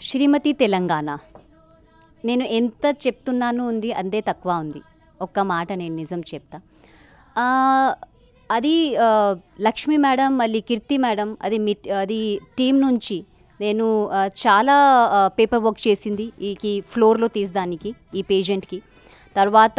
శ్రీమతి తెలంగాణ నేను ఎంత చెప్తున్నాను ఉంది అంతే తక్కువ ఉంది ఒక్క మాట నేను నిజం చెప్తా ఆ, అది ఆ, లక్ష్మి మేడం మళ్ళీ కీర్తి మేడం అది మీ అది టీం నుంచి నేను ఆ, చాలా పేపర్ వర్క్ చేసింది ఈ ఫ్లోర్లో తీసడానికి ఈ పేషెంట్కి తర్వాత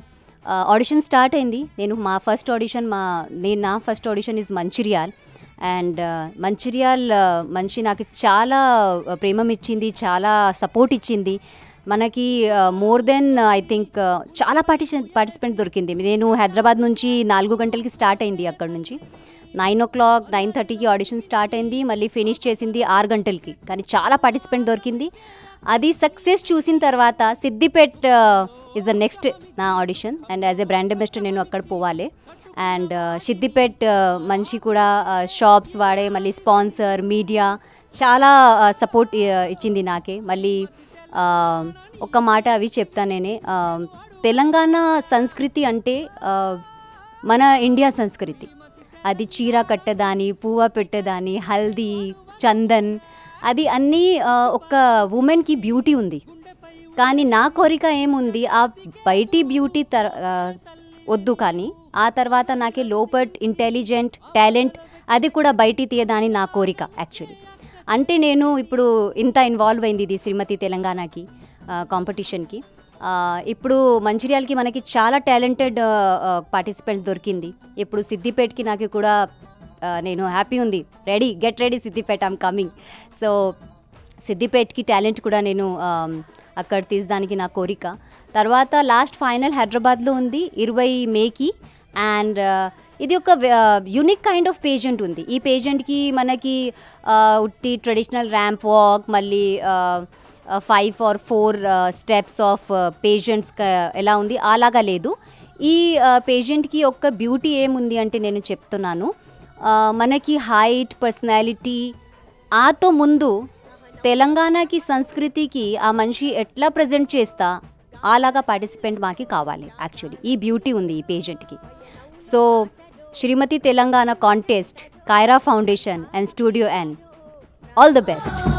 ఆడిషన్ స్టార్ట్ అయింది నేను మా ఫస్ట్ ఆడిషన్ మా నేను నా first audition is Mancherial and Mancherial ఆ, మంచి నాకు చాలా ఆ, ప్రేమం ఇచ్చింది చాలా సపోర్ట్ ఇచ్చింది మనకి మోర్ దెన్ ఐ థింక్ చాలా పార్టిసి పార్టిసిపెంట్ దొరికింది నేను హైదరాబాద్ నుంచి నాలుగు గంటలకి స్టార్ట్ అయింది అక్కడ నుంచి నైన్ ఓ క్లాక్ నైన్ థర్టీకి ఆడిషన్ స్టార్ట్ అయింది మళ్ళీ ఫినిష్ చేసింది ఆరు గంటలకి కానీ చాలా పార్టిసిపెంట్ దొరికింది అది సక్సెస్ చూసిన తర్వాత సిద్దిపేట్ ఇస్ ద నెక్స్ట్ నా audition and as a brand ambassador నేను అక్కడ పోవాలి అండ్ సిద్దిపేట్ మంచి కూడా షాప్స్ వాడే మళ్ళీ స్పాన్సర్ మీడియా చాలా సపోర్ట్ ఇచ్చింది నాకే మళ్ళీ ఆ, ఒక మాట అవి చెప్తా నేనే ఆ, తెలంగాణ సంస్కృతి అంటే ఆ, మన ఇండియా సంస్కృతి అది చీర కట్టేదాని పువ్వ పెట్టేదాని హల్దీ చందన్ అది అన్నీ ఆ, ఒక ఉమెన్కి బ్యూటీ ఉంది కానీ నా కోరిక ఏముంది ఆ బయటి బ్యూటీ తర్ ఆ, వద్దు కానీ ఆ తర్వాత నాకే లోపట్ ఇంటెలిజెంట్ టాలెంట్ అది కూడా బయటి తీయదాని నా కోరిక యాక్చువల్లీ అంటే నేను ఇప్పుడు ఇంత ఇన్వాల్వ్ అయింది ఇది శ్రీమతి తెలంగాణకి కాంపిటీషన్కి ఇప్పుడు మంచిర్యాలకి మనకి చాలా టాలెంటెడ్ పార్టిసిపెంట్ దొరికింది ఇప్పుడు సిద్దిపేట్కి నాకు కూడా ఆ, నేను హ్యాపీ ఉంది ready get ready Siddipet I'm coming so సిద్దిపేట్కి టాలెంట్ కూడా నేను ఆమ్, అక్కడ తీసడానికి నా కోరిక తర్వాత లాస్ట్ ఫైనల్ హైదరాబాద్లో ఉంది ఇరవై మేకి అండ్ ఇది ఒక యూనిక్ కైండ్ ఆఫ్ పేజెంట్ ఉంది ఈ పేజెంట్కి మనకి ఆ, ఉట్టి ట్రెడిషనల్ ర్యాంప్ వాక్ మళ్ళీ five or four steps of pageants ఎలా ఉంది అలాగా లేదు ఈ పేషెంట్కి ఒక బ్యూటీ ఏముంది అంటే నేను చెప్తున్నాను ఆ, మనకి హైట్ పర్సనాలిటీ ఆతో ముందు తెలంగాణకి సంస్కృతికి ఆ మనిషి ఎట్లా ప్రజెంట్ చేస్తా అలాగా పార్టిసిపెంట్ మాకి కావాలి యాక్చువల్లీ ఈ బ్యూటీ ఉంది ఈ పేషెంట్కి so Shrimati Telangana contest Kaira foundation and studio and all the best